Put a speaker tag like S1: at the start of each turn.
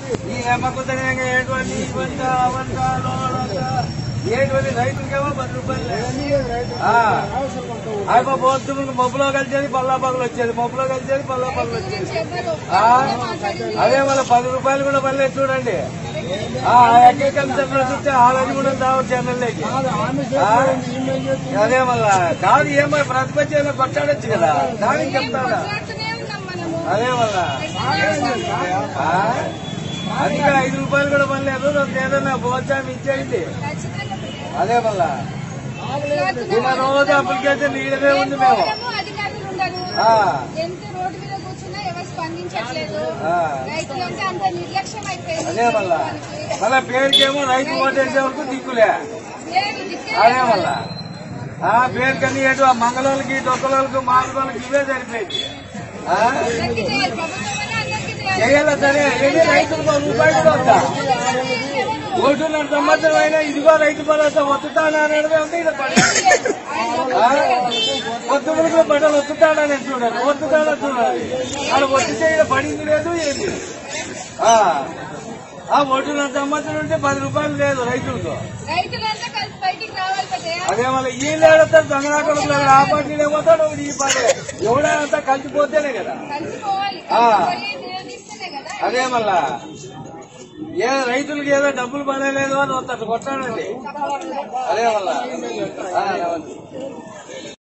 S1: ఈ ఎమ్మకుతనే ఏంటి ఇవంట అవంట లోడంట ఏంటి రైతులకేమో పది రూపాయలు అయిపో పోతు మబ్బులో కలిసేది పల్లా పగలు వచ్చేది మబ్బులో కలిసేది పల్లా పగలు వచ్చేది ఆ, అదే మళ్ళీ పది రూపాయలు కూడా మళ్ళీ చూడండి ఆ ఎక్కడ చూస్తే ఆల్రెడీ కూడా రావచ్చు ఎమ్మెల్యేకి అదే మళ్ళా కాదు ఏమో ప్రతిపక్షంలో కొట్టాడొచ్చు కదా దానికి చెప్తాడా అదే మళ్ళా ఆ? అందుకే ఐదు రూపాయలు కూడా మళ్ళీ ఏదన్నా భోజనం ఇచ్చేయండి అదే మళ్ళా నిన్న రోజు అప్లికేషన్ నీడనే ఉంది మేము
S2: అధికారులు ఉండరు
S1: ఆ.
S2: ఎంత రోడ్డు మీద కూర్చున్నా ఎవరు స్పందించట్లేదు
S1: ఆ.
S2: రైతులు అంటే అంత నిర్లక్ష్యం అయిపోయింది
S1: అదే మళ్ళా మళ్ళా పేరుకేమో రైతు ఓటేసే వరకు దిక్కులే
S2: లేదు, దిక్కే
S1: అదే మళ్ళా ఆ పేరుకన్నీ ఏటు ఆ మంగళోళ్ళకి డొక్కలోళ్ళకి మాలకోళ్ళకి ఇవే సరిపోయింది ఆ?
S2: అందరికీ చేయాలి. ప్రభుత్వమైనా అందరికీ చేయాలి.
S1: చేయాలి సరే ఏది రైతులకు ఒక రూపాయి కూడా వద్దా ఓటున్నర సంవత్సరం అయినా ఇదిగో రైతు భరోసా వత్తుతానా అనేది ఉంది ఇది పని పొద్దుములకు బట్టలు ఒత్తుతాడని చూడండి ఒత్తుతాడా చూడాలి ఆడ ఒత్తితే ఈడ పడింది లేదు ఏంది ఆ ఆ ఓటున్నర సంవత్సరం ఉంటే పది రూపాయలు లేదు రైతులకు
S2: రైతులంతా కలిసి బయటికి రావాలి పెద్దయ్య.
S1: అదే మళ్ళీ వీళ్ళు ఏడతారు దొంగలాటలు ఆ పార్టీలు ఏమవుతాడు ఒకటి ఈ పార్టీ ఎవడంతా కలిసిపోతేనే కదా
S2: కలిసిపోవాలి
S1: ఆ.
S2: కలిసిపోయి నిలదీస్తేనే కదా
S1: అదే మళ్ళా ఏ రైతులకి ఏదో డబ్బులు పడలేదు అని వస్తాడు కొట్టాడండి అదే మళ్ళా ఆ, నమస్తే.